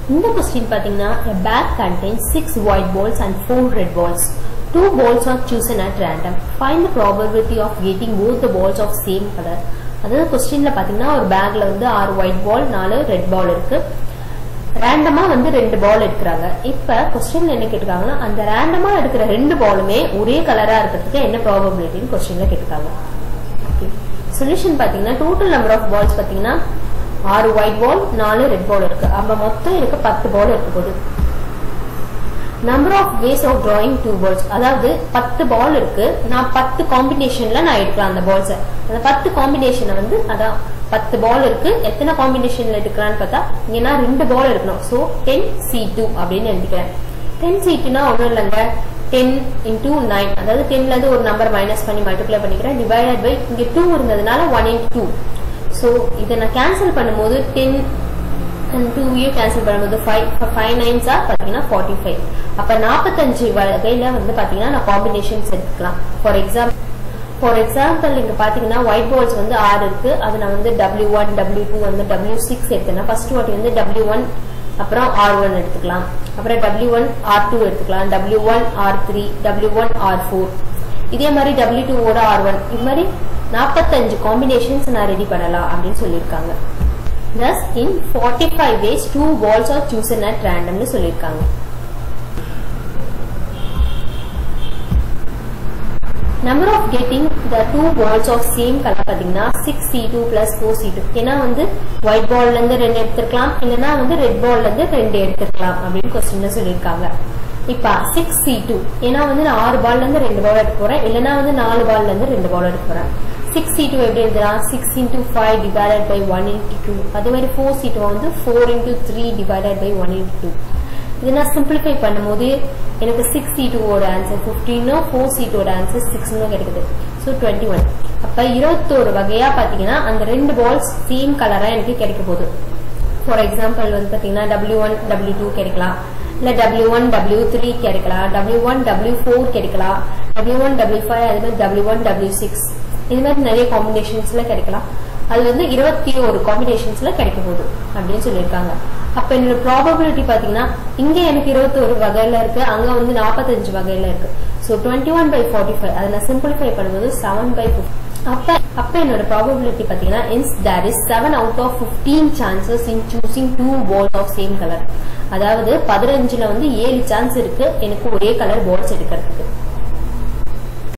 இந்த கொஸ்டின் பாத்தீங்கன்னா a bag contains six white balls and four red balls two balls are chosen at random find the probability of getting both the balls of same color அதாவது கொஸ்டின்ல பாத்தீங்கன்னா ஒரு பேக்ல வந்து ஆறு white ball நாலு ரெட் பால் இருக்கு ரேண்டமா வந்து ரெண்டு பால் எடுக்கிறாங்க இப்ப கொஸ்டின்ல என்ன கேட்டிருக்காங்கன்னா அந்த ரேண்டமா எடுக்கிற ரெண்டு பாலுமே ஒரே கலரா இருக்கிறதுக்கு என்ன ப்ராபபிலிட்டின்னு கொஸ்டின்ல கேட்டிருக்காங்க சொல்யூஷன் பாத்தீங்கன்னா டோட்டல் நம்பர் ஆஃப் பால்ஸ் பாத்தீங்கன்னா ஆறு ஒயிட் பால் நாலு ரெட் பால் இருக்கு அப்ப மொத்தம் எனக்கு பத்து பால் இருக்க போகுது number of ways of drawing two balls அதாவது பத்து பால் இருக்கு நான் பத்து காம்பினேஷன்ல நான் எடுக்கலாம் அந்த பால்ஸை அந்த பத்து காம்பினேஷனை வந்து அதான் பத்து பால் இருக்கு எத்தனை காம்பினேஷன்ல எடுக்கலாம்னு பார்த்தா இங்கன்னா ரெண்டு பால் எடுக்கணும் ஸோ டென் சி டூ அப்படின்னு எழுதிக்கிறேன் டென் சி டூனா ஒன்றும் இல்லைங்க டென் இன்டூ நைன் அதாவது டென்ல இருந்து ஒரு நம்பர் மைனஸ் பண்ணி மல்டிப்ளை பண்ணிக்கிறேன் டிவைடட் பை இங்க டூ இருந்ததுனால ஒன் இன்ட் டூ ஸோ இதை நான் கேன்சல் பண்ணும்போது டென் அண்ட் டூவையும் கேன்சல் பண்ணும்போது ஃபைவ் ஃபைவ் நைன்ஸா பார்த்தீங்கன்னா ஃபார்ட்டி ஃபைவ் அப்போ நாற்பத்தஞ்சு வகையில வந்து பார்த்தீங்கன்னா நான் காம்பினேஷன்ஸ் எடுத்துக்கலாம் ஃபார் எக்ஸாம்பிள் ஃபார் எக்ஸாம்பிள் இங்க பாத்தீங்கன்னா ஒயிட் பால்ஸ் வந்து ஆறு இருக்கு அது நான் வந்து டபிள்யூ ஒன் டபிள்யூ டூ வந்து டபிள்யூ சிக்ஸ் எடுத்தேன்னா ஃபர்ஸ்ட் வாட்டி வந்து டபிள்யூ ஒன் அப்புறம் ஆர் ஒன் எடுத்துக்கலாம் அப்புறம் டபிள்யூ ஒன் ஆர் டூ எடுத்துக்கலாம் W one R three W one R four இதே மாதிரி டபிள்யூ டூவோட ஆர் ஒன் இது மாதிரி நாற்பத்தஞ்சு காம்பினேஷன்ஸ் நான் ரெடி பண்ணலாம் அப்படின்னு சொல்லியிருக்காங்க Thus, in 45 ways, two balls are chosen at random னு சொல்லியிருக்காங்க number of getting the two balls of same color பாத்தீங்கன்னா 6c2 plus 4c2 ஏன்னா வந்து ஒயிட் பால்ல இருந்து ரெண்டு எடுத்துக்கலாம் இல்லனா வந்து ரெட் பால்ல இருந்து ரெண்டு எடுத்துக்கலாம் அப்படின்னு கொஸ்டின்ல சொல்லியிருக்காங்க இப்ப சிக்ஸ் சி டூ ஏன்னா வந்து நான் ஆறு பால்ல இருந்து ரெண்டு பால் எடுக்க போறேன் இல்லனா வந்து நாலு பால்ல இருந்து ரெண்டு பால் எடுக்க போறேன் சிக்ஸ் சி டூ எப்படி எழுதலாம் six into five divided by one into two அதே மாதிரி ஃபோர் சி டூ வந்து four into three divided by one into two இது நான் சிம்பிளிஃபை பண்ணும்போது எனக்கு சிக்ஸ் சி டூவோட ஆன்சர் ஃபிஃப்டீனோ ஃபோர் சி டூவோட ஆன்சர் சிக்ஸ்னோ கிடைக்குது ஸோ டுவெண்ட்டி ஒன் அப்போ இருபத்தோரு வகையா பார்த்தீங்கன்னா அந்த ரெண்டு பால்ஸ் சேம் கலராக எனக்கு கிடைக்க போகுது ஃபார் எக்ஸாம்பிள் வந்து பார்த்தீங்கன்னா டபிள்யூ ஒன் டபிள்யூ டூ கிடைக்கலாம் இல்லை டபிள்யூ ஒன் டபிள்யூ த்ரீ கிடைக்கலாம் டபிள்யூ ஒன் டபிள்யூ ஃபோர் கிடைக்கலாம் டபிள்யூ ஒன் டபிள்யூ ஃபைவ் அது மாதிரி டபிள்யூ ஒன் டபிள்யூ சிக்ஸ் இது மாதிரி நிறைய காம்பினேஷன்ஸ்ல கிடைக்கலாம் அது வந்து இருபத்தி ஒரு காம்பினேஷன்ஸ்ல கிடைக்க போகுது அப்படின்னு சொல்லியிருக்காங்க அப்ப என்னோட ப்ராபபிலிட்டி பாத்தீங்கன்னா இங்க எனக்கு இருபத்தி ஒரு வகையில இருக்கு அங்க வந்து நாற்பத்தஞ்சு வகையில இருக்கு so twenty one by forty five அதை நான் சிம்பிளிஃபை பண்ணும்போது செவன் பை அப்ப அப்ப என்னோட ப்ராபபிலிட்டி பாத்தீங்கன்னா இன்ஸ் there is seven out of fifteen chances in choosing two balls of same colour அதாவது பதினஞ்சுல வந்து ஏழு சான்ஸ் இருக்கு எனக்கு ஒரே கலர் பால்ஸ் எடுக்கிறதுக்கு